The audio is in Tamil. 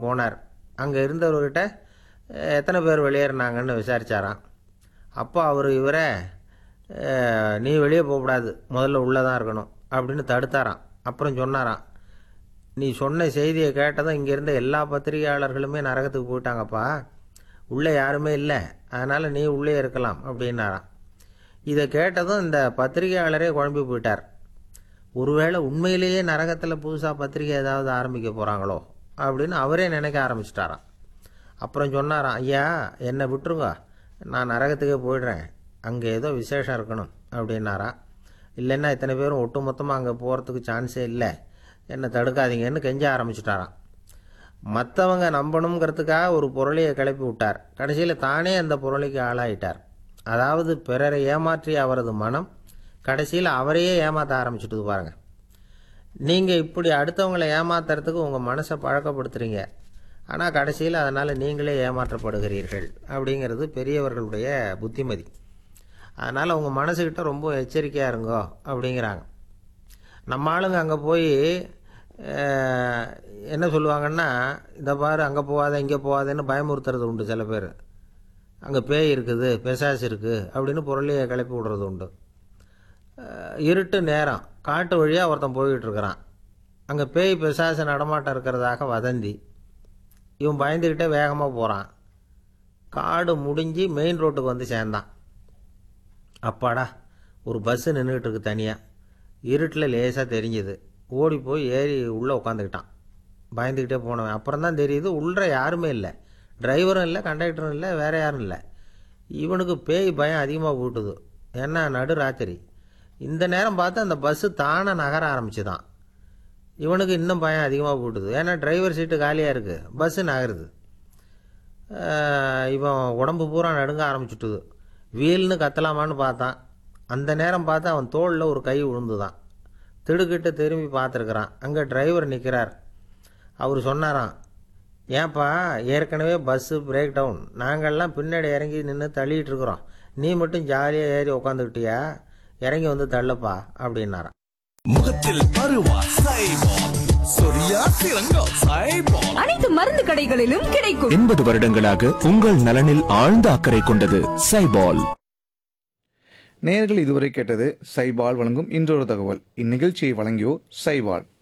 போனார் அங்கே இருந்தவர்கிட்ட "அஹ், எத்தனை பேர் வெளியேறினாங்கன்னு விசாரிச்சாராம் அப்போ அவர் இவரை "அஹ், நீ வெளியே போகக்கூடாது முதல்ல உள்ளே தான் இருக்கணும் அப்படின்னு தடுத்தாராம் அப்புறம் சொன்னாராம் நீ சொன்ன செய்தியை கேட்டதும் இங்கே இருந்த எல்லா பத்திரிகையாளர்களுமே நரகத்துக்கு போயிட்டாங்கப்பா உள்ளே யாருமே இல்லை அதனால் நீ உள்ளே இருக்கலாம் அப்படின்னாராம் இதை கேட்டதும் இந்த பத்திரிகையாளரே குழம்பி போயிட்டார் ஒருவேளை உண்மையிலேயே நரகத்தில் புதுசாக பத்திரிகை ஏதாவது ஆரம்பிக்க போகிறாங்களோ அப்படின்னு அவரே நினைக்க ஆரம்பிச்சிட்டாராம் அப்புறம் சொன்னாராம் ஐயா என்னை விட்டுருங்க நான் நரகத்துக்கே போயிடுறேன் அங்கே ஏதோ விசேஷம் இருக்கணும் அப்படின்னாராம் இல்லைன்னா இத்தனை பேரும் ஒட்டு மொத்தமாக அங்கே போகிறதுக்கு சான்ஸே இல்லை என்னை தடுக்காதீங்கன்னு கெஞ்ச ஆரம்பிச்சிட்டாராம் மற்றவங்க நம்பணுங்கிறதுக்காக ஒரு பொருளையை கிளப்பி விட்டார் கடைசியில் தானே அந்த பொருளைக்கு ஆளாயிட்டார் அதாவது பிறரை ஏமாற்றிய அவரது மனம் கடைசியில் அவரையே ஏமாற்ற ஆரம்பிச்சுட்டு பாருங்க நீங்கள் இப்படி அடுத்தவங்களை ஏமாத்துறதுக்கு உங்கள் மனசை பழக்கப்படுத்துறீங்க ஆனால் கடைசியில் அதனால் நீங்களே ஏமாற்றப்படுகிறீர்கள் அப்படிங்கிறது பெரியவர்களுடைய புத்திமதி அதனால் உங்கள் மனசுக்கிட்ட ரொம்ப எச்சரிக்கையாக இருங்கோ அப்படிங்கிறாங்க நம்ம ஆளுங்க அங்கே போய் அஹ், என்ன சொல்லுவாங்கன்னா இந்த பாரு அங்கே போகாத இங்கே போகாதன்னு பயமுறுத்துறது உண்டு சில பேர் அங்கே பேய் இருக்குது பிசாசு இருக்குது அப்படின்னு பொருளையை கிளப்பி விடுறது உண்டு அஹ், இருட்டு நேரம் காட்டு வழியாக ஒருத்தன் போய்கிட்டு இருக்கிறான் அங்கே பேய் பிசாசு நடமாட்டம் இருக்கிறதாக வதந்தி இவன் பயந்துக்கிட்டே வேகமாக போகிறான் காடு முடிஞ்சு மெயின் ரோட்டுக்கு வந்து சேர்ந்தான் அப்பாடா ஒரு பஸ்ஸு நின்றுக்கிட்டு இருக்கு தனியாக இருட்டில் லேசாக தெரிஞ்சுது ஓடி போய் ஏறி உள்ளே உட்காந்துக்கிட்டான் பயந்துக்கிட்டே போனவன் அப்புறம் தான் தெரியுது உள்ள யாருமே இல்லை டிரைவரும் இல்லை கண்டக்டரும் இல்லை வேற யாரும் இல்லை இவனுக்கு பேய் பயம் அதிகமாக போட்டுது ஏன்னா நடு ராத்திரி இந்த நேரம் பார்த்து அந்த பஸ்ஸு தானே நகர ஆரம்பிச்சுதான் இவனுக்கு இன்னும் பயம் அதிகமாக போட்டுது ஏன்னா டிரைவர் சீட்டு காலியாக இருக்குது பஸ்ஸு நகருது ஆஹ் இவன் உடம்பு பூரா நடுங்க ஆரம்பிச்சுட்டுது வீல்னு கத்தலாமான்னு பார்த்தான் அந்த நேரம் பார்த்து அவன் தோளில் ஒரு கை விழுந்துதான் திடுக்கிட்டு திரும்பி பார்த்துருக்குறான் அங்கே டிரைவர் நிற்கிறார் அவர் சொன்னாராம் ஏன்பா ஏற்கனவே பஸ்ஸு பிரேக் டவுன் நாங்கள்லாம் பின்னாடி இறங்கி நின்று தள்ளிட்டு இருக்கிறோம் நீ மட்டும் ஜாலியாக ஏறி உக்காந்துக்கிட்டியா இறங்கி வந்து தள்ளுப்பா அப்படின்னாராம் முகத்தில் பருவா சைபால் சொரியா சிறங்கோ சைபால் அனைத்து மருந்து கடைகளிலும் கிடைக்கும் எண்பது வருடங்களாக உங்கள் நலனில் ஆழ்ந்த அக்கறை கொண்டது சைபால் நேயர்கள் இதுவரை கேட்டது சைபால் வழங்கும் இன்றொரு தகவல் இந்நிகழ்ச்சியை வழங்கியோர் சைபால்